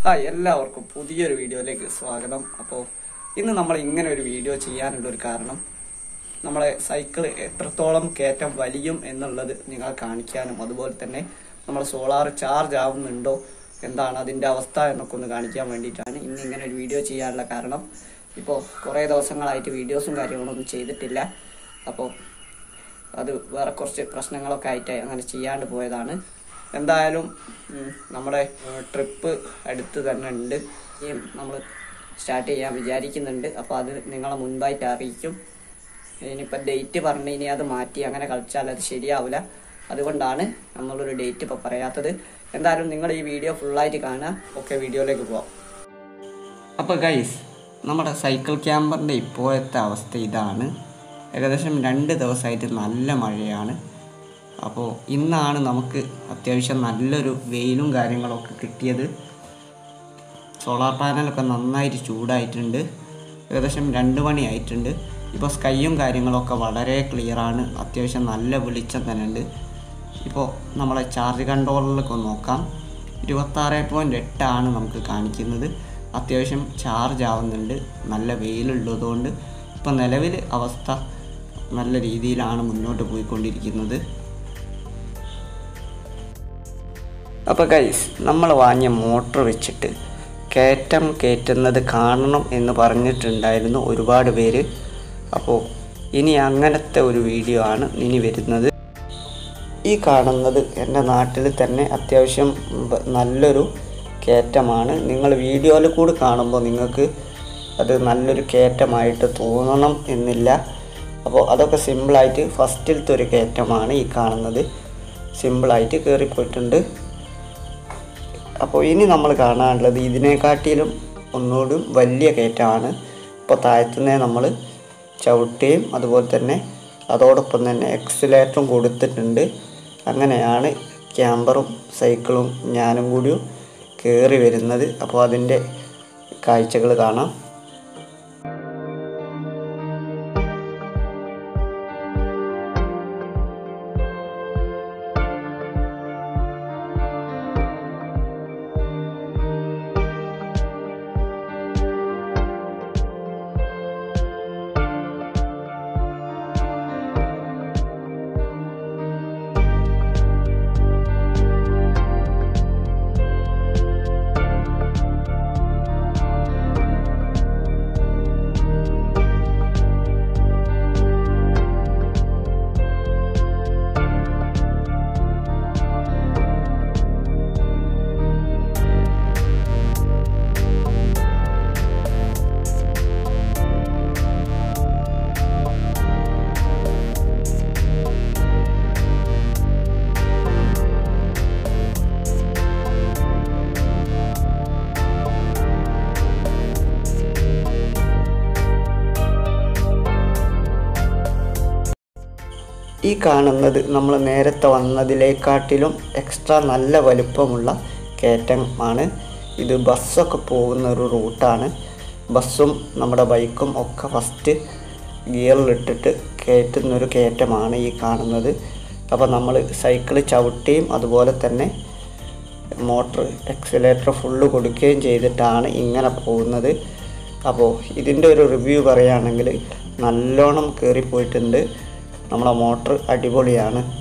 hi എല്ലാവർക്കും പുതിയൊരു വീഡിയോയിലേക്ക് സ്വാഗതം അപ്പോൾ ഇന്ന് നമ്മൾ ഇങ്ങനെ ഒരു വീഡിയോ ചെയ്യാനുള്ള ഒരു കാരണം നമ്മളെ സൈക്കിൾ എത്രത്തോളം കയറ്റം വലിയും എന്നുള്ളത് നിങ്ങളെ കാണിക്കാനും അതുപോലെ തന്നെ നമ്മൾ സോളാർ ചാർജ് ആവുന്നുണ്ടോ എന്താണ് അതിൻ്റെ അവസ്ഥ എന്നൊക്കെ ഒന്ന് കാണിക്കാൻ വേണ്ടിയിട്ടാണ് ഇന്ന് ഇങ്ങനെ ഒരു വീഡിയോ ചെയ്യാനുള്ള കാരണം ഇപ്പോൾ കുറേ ദിവസങ്ങളായിട്ട് വീഡിയോസും കാര്യങ്ങളൊന്നും ചെയ്തിട്ടില്ല അപ്പോൾ അത് വേറെ കുറച്ച് പ്രശ്നങ്ങളൊക്കെ ആയിട്ട് അങ്ങനെ ചെയ്യാണ്ട് പോയതാണ് എന്തായാലും ഉം, നമ്മുടെ ട്രിപ്പ് അടുത്ത് തന്നെ ഉണ്ട് ഇനിയും നമ്മൾ സ്റ്റാർട്ട് ചെയ്യാൻ വിചാരിക്കുന്നുണ്ട് അപ്പോൾ അത് നിങ്ങളെ മുൻപായിട്ട് അറിയിക്കും ഇനിയിപ്പോൾ ഡേറ്റ് പറഞ്ഞ് ഇനി അത് മാറ്റി അങ്ങനെ കളിച്ചാൽ അത് ശരിയാവില്ല അതുകൊണ്ടാണ് നമ്മളൊരു ഡേറ്റ് ഇപ്പോൾ പറയാത്തത് എന്തായാലും നിങ്ങൾ ഈ വീഡിയോ ഫുള്ളായിട്ട് കാണുക ഓക്കെ വീഡിയോയിലേക്ക് പോവാം അപ്പോൾ ഗൈസ് നമ്മുടെ സൈക്കിൾ ക്യാമ്പറിൻ്റെ ഇപ്പോഴത്തെ അവസ്ഥ ഇതാണ് ഏകദേശം രണ്ട് ദിവസമായിട്ട് നല്ല മഴയാണ് അപ്പോൾ ഇന്നാണ് നമുക്ക് അത്യാവശ്യം നല്ലൊരു വെയിലും കാര്യങ്ങളൊക്കെ കിട്ടിയത് സോളാർ പാനലൊക്കെ നന്നായിട്ട് ചൂടായിട്ടുണ്ട് ഏകദേശം രണ്ട് മണി ആയിട്ടുണ്ട് ഇപ്പോൾ സ്കൈയും കാര്യങ്ങളൊക്കെ വളരെ ക്ലിയറാണ് അത്യാവശ്യം നല്ല വെളിച്ചം തന്നെ ഉണ്ട് ഇപ്പോൾ നമ്മളെ ചാർജ് കൺട്രോളിലൊക്കെ ഒന്ന് നോക്കാം ഇരുപത്താറ് പോയിൻറ്റ് എട്ടാണ് നമുക്ക് കാണിക്കുന്നത് അത്യാവശ്യം ചാർജ് ആവുന്നുണ്ട് നല്ല വെയിലുള്ളതുകൊണ്ട് ഇപ്പോൾ നിലവിൽ അവസ്ഥ നല്ല രീതിയിലാണ് മുന്നോട്ട് പോയിക്കൊണ്ടിരിക്കുന്നത് അപ്പോൾ ഗൈസ് നമ്മൾ വാങ്ങിയ മോട്ടർ വെച്ചിട്ട് കയറ്റം കയറ്റുന്നത് കാണണം എന്ന് പറഞ്ഞിട്ടുണ്ടായിരുന്നു ഒരുപാട് പേര് അപ്പോൾ ഇനി അങ്ങനത്തെ ഒരു വീഡിയോ ആണ് ഇനി വരുന്നത് ഈ കാണുന്നത് എൻ്റെ നാട്ടിൽ തന്നെ അത്യാവശ്യം ബ- നല്ലൊരു കയറ്റമാണ് നിങ്ങൾ വീഡിയോയിൽ കൂടി കാണുമ്പോൾ നിങ്ങൾക്ക് അത് നല്ലൊരു കയറ്റമായിട്ട് തോന്നണം എന്നില്ല അപ്പോൾ അതൊക്കെ സിമ്പിളായിട്ട് ഫസ്റ്റിലത്തെ ഒരു കയറ്റമാണ് ഈ കാണുന്നത് സിമ്പിളായിട്ട് കയറിപ്പോയിട്ടുണ്ട് അപ്പോൾ ഇനി നമ്മൾ കാണാനുള്ളത് ഇതിനെക്കാട്ടിലും ഒന്നുകൂടി വലിയ കയറ്റമാണ് ഇപ്പോൾ താഴത്തുനിന്നേ നമ്മൾ ചവിട്ടുകയും അതുപോലെ തന്നെ അതോടൊപ്പം തന്നെ എക്സിലേറ്ററും കൊടുത്തിട്ടുണ്ട് അങ്ങനെയാണ് ക്യാമ്പറും സൈക്കിളും ഞാനും കൂടി കയറി വരുന്നത് അപ്പോൾ അതിൻ്റെ കാഴ്ചകൾ കാണാം ഈ കാണുന്നത് നമ്മൾ നേരത്തെ വന്നതിലേക്കാട്ടിലും എക്സ്ട്രാ നല്ല വലുപ്പമുള്ള കയറ്റമാണ് ഇത് ബസ്സൊക്കെ പോകുന്ന ഒരു റൂട്ടാണ് ബസ്സും നമ്മുടെ ബൈക്കും ഒക്കെ ഫസ്റ്റ് ഗിയറിലിട്ടിട്ട് കയറ്റുന്ന ഒരു കയറ്റമാണ് ഈ കാണുന്നത് അപ്പോൾ നമ്മൾ സൈക്കിൾ ചവിട്ടുകയും അതുപോലെ തന്നെ മോട്ടർ എക്സിലേറ്റർ ഫുള്ള് കൊടുക്കുകയും ചെയ്തിട്ടാണ് ഇങ്ങനെ പോകുന്നത് അപ്പോൾ ഇതിൻ്റെ ഒരു റിവ്യൂ പറയുകയാണെങ്കിൽ നല്ലോണം കയറിപ്പോയിട്ടുണ്ട് നമ്മളെ മോട്ടർ അടിപൊളിയാണ്